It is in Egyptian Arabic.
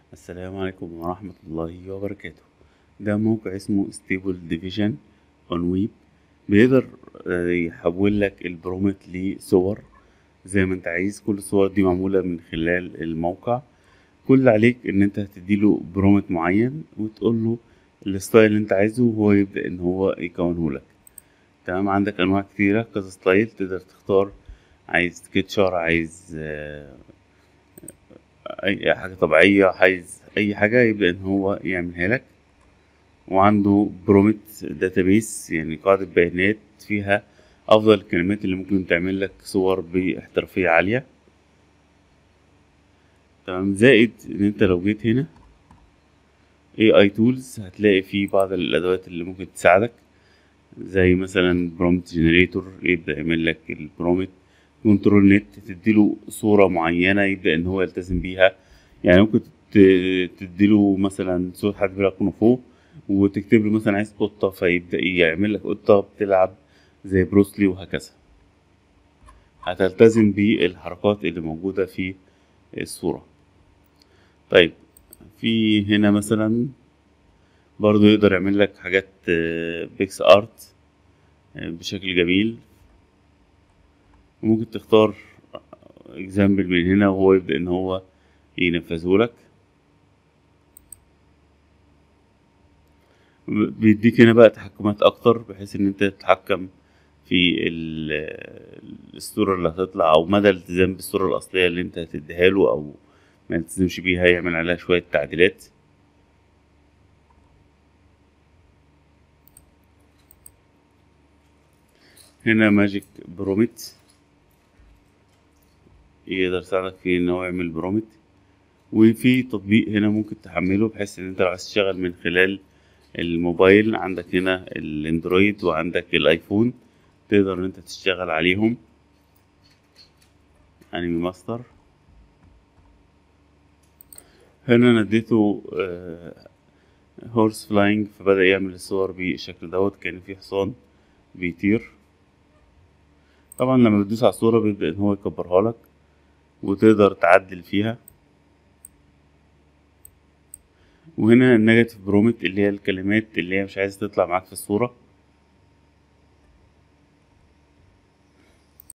السلام عليكم ورحمة الله وبركاته ده موقع اسمه Stable Division on Web بيقدر آه، يحول لك البرومت لصور زي ما انت عايز كل الصور دي معمولة من خلال الموقع كل اللي عليك ان انت هتديله برومت معين وتقول له الستايل اللي انت عايزه وهو يبدأ ان هو يكونه لك تمام عندك انواع كتيرة كذا ستايل تقدر تختار عايز سكتشر عايز آه، اي حاجة طبيعية عايز اي حاجة يبدأ ان هو يعملها لك وعنده برومت داتابيس يعني قاعدة بيانات فيها افضل الكلمات اللي ممكن تعمل لك صور باحترافية عالية تمام زائد ان انت لو جيت هنا AI tools هتلاقي فيه بعض الادوات اللي ممكن تساعدك زي مثلا برومت جنريتور يبدأ يعمل لك البرومت كنترول نت تديله صورة معينة يبدأ ان هو يلتزم بيها يعني ممكن ت- تديله مثلا صورة حد بيلعب كونغ فو وتكتب له مثلا عايز قطة فيبدأ يعمل لك قطة بتلعب زي بروسلي وهكذا هتلتزم بالحركات اللي موجودة في الصورة طيب في هنا مثلا برضو يقدر يعمل لك حاجات بيكس ارت بشكل جميل وممكن تختار اكزامبل من هنا وهو يبدأ ان هو ينفذه لك بيديك هنا بقى تحكمات اكتر بحيث ان انت تتحكم في ال- الصورة اللي هتطلع او مدى الالتزام بالصورة الاصلية اللي انت هتديها له او ما يلتزمش بيها يعمل عليها شوية تعديلات هنا ماجيك بروميت يقدر يساعدك في ان هو يعمل برومت وفي تطبيق هنا ممكن تحمله بحيث ان انت لو عايز تشتغل من خلال الموبايل عندك هنا الاندرويد وعندك الايفون تقدر ان انت تشتغل عليهم انمي ماستر هنا انا اديته هورس فلاينج فبدأ يعمل الصور بالشكل دوت كان في حصان بيطير طبعا لما بتدوس على الصورة بيبدأ ان هو يكبرها لك وتقدر تعدل فيها وهنا النيجاتيف برومت اللي هي الكلمات اللي هي مش عايزة تطلع معاك في الصورة